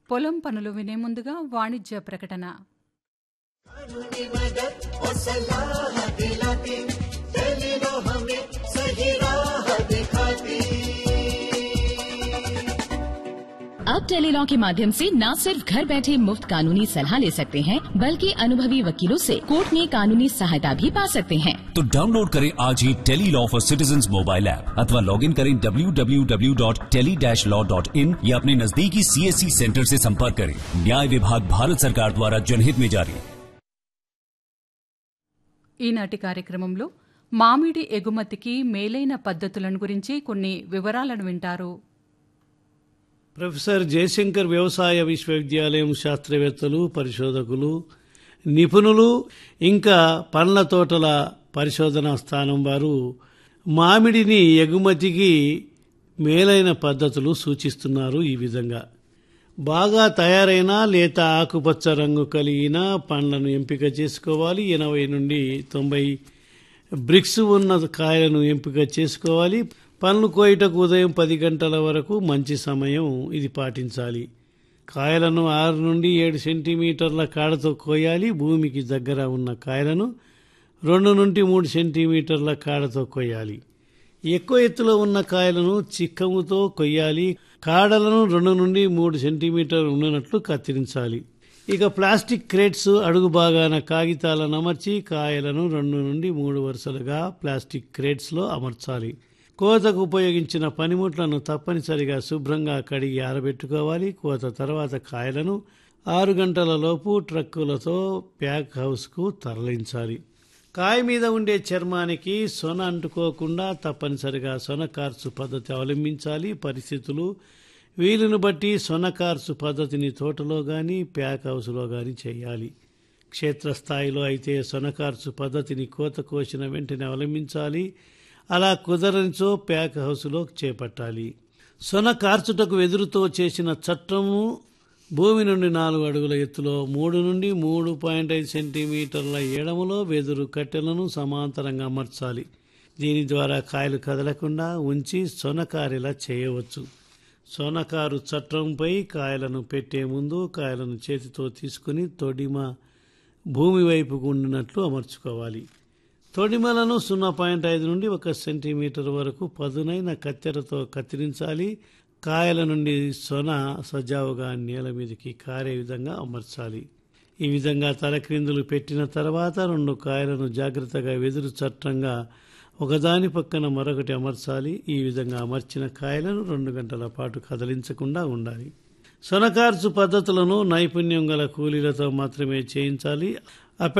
పొలం పనులు వినే ముందుగా వాణిజ్య ప్రకటన अब टेलीलॉ के माध्यम से न सिर्फ घर बैठे मुफ्त कानूनी सलाह ले सकते हैं बल्कि अनुभवी वकीलों से कोर्ट में कानूनी सहायता भी पा सकते हैं तो डाउनलोड करें आज ही tele law for citizen mobile app अथवा लॉग इन करें www.tele-law.in या अपने नजदीकी सीएससी सेंटर से संपर्क करें न्याय विभाग भारत सरकार द्वारा जनहित में जारी ఈనాటి కార్యక్రమంలో మామిడి ఎగుమతికి మేలైన పద్ధతులను గురించి కొన్ని వివరాలను వింటారు ప్రొఫెసర్ జయశంకర్ వ్యవసాయ విశ్వవిద్యాలయం శాస్త్రవేత్తలు పరిశోధకులు నిపుణులు ఇంకా పండ్ల తోటల పరిశోధనా స్థానం వారు మామిడిని ఎగుమతికి మేలైన పద్ధతులు సూచిస్తున్నారు ఈ విధంగా బాగా తయారైన లేత ఆకుపచ్చ రంగు కలిగిన పండ్లను ఎంపిక చేసుకోవాలి ఎనభై నుండి తొంభై బ్రిక్స్ ఉన్న కాయలను ఎంపిక చేసుకోవాలి పండ్లు కోయటకు ఉదయం పది గంటల వరకు మంచి సమయం ఇది పాటించాలి కాయలను ఆరు నుండి ఏడు సెంటీమీటర్ల కాడతో కోయాలి భూమికి దగ్గర ఉన్న కాయలను రెండు నుండి మూడు సెంటీమీటర్ల కాడతో కొయ్యాలి ఎక్కువ ఎత్తులో ఉన్న కాయలను చిక్కముతో కొయ్యాలి కాడలను రెండు నుండి మూడు సెంటీమీటర్లు ఉన్నట్లు కత్తిరించాలి ఇక ప్లాస్టిక్ క్రేట్స్ అడుగు భాగాన కాగితాలను అమర్చి కాయలను రెండు నుండి మూడు వరుసలుగా ప్లాస్టిక్ క్రేట్స్లో అమర్చాలి కోతకు ఉపయోగించిన పనిముట్లను తప్పనిసరిగా శుభ్రంగా కడిగి ఆరబెట్టుకోవాలి కోత తర్వాత కాయలను ఆరు గంటల లోపు ట్రక్కులతో ప్యాక్ హౌస్కు తరలించాలి కాయ మీద ఉండే చర్మానికి సొన అంటుకోకుండా తప్పనిసరిగా సొన కార్సు పద్ధతి అవలంబించాలి పరిస్థితులు వీలును బట్టి సొన కార్సు పద్ధతిని తోటలో కానీ ప్యాక్ హౌస్లో కానీ చేయాలి క్షేత్రస్థాయిలో అయితే సొనకార్సు పద్ధతిని కోత కోసిన వెంటనే అవలంబించాలి అలా కుదరనిచో ప్యాక్ హౌస్లో చేపట్టాలి సొన కార్చుటకు వెదురుతో చేసిన చట్టము భూమి నుండి నాలుగు అడుగుల ఎత్తులో మూడు నుండి మూడు పాయింట్ ఐదు సెంటీమీటర్ల ఎడములో వెదురు కట్టెలను సమాంతరంగా అమర్చాలి దీని ద్వారా కాయలు కదలకుండా ఉంచి సొనకారిలా చేయవచ్చు సొనకారు చట్రంపై కాయలను పెట్టే ముందు కాయలను చేతితో తీసుకుని తొడిమ భూమి వైపుకు ఉండినట్లు అమర్చుకోవాలి తొడిమలను సున్నా పాయింట్ ఐదు నుండి ఒక సెంటీమీటర్ వరకు పదునైన కత్తెరతో కత్తిరించాలి కాయల నుండి సొన సజావుగా నేల మీదకి కారే విధంగా అమర్చాలి ఈ విధంగా తలక్రిందులు పెట్టిన తర్వాత రెండు కాయలను జాగ్రత్తగా వెదురు చట్టంగా ఒకదాని పక్కన మరొకటి అమర్చాలి ఈ విధంగా అమర్చిన కాయలను రెండు గంటల పాటు కదిలించకుండా ఉండాలి సొనకార్చు పద్ధతులను నైపుణ్యం గల కూలీలతో మాత్రమే చేయించాలి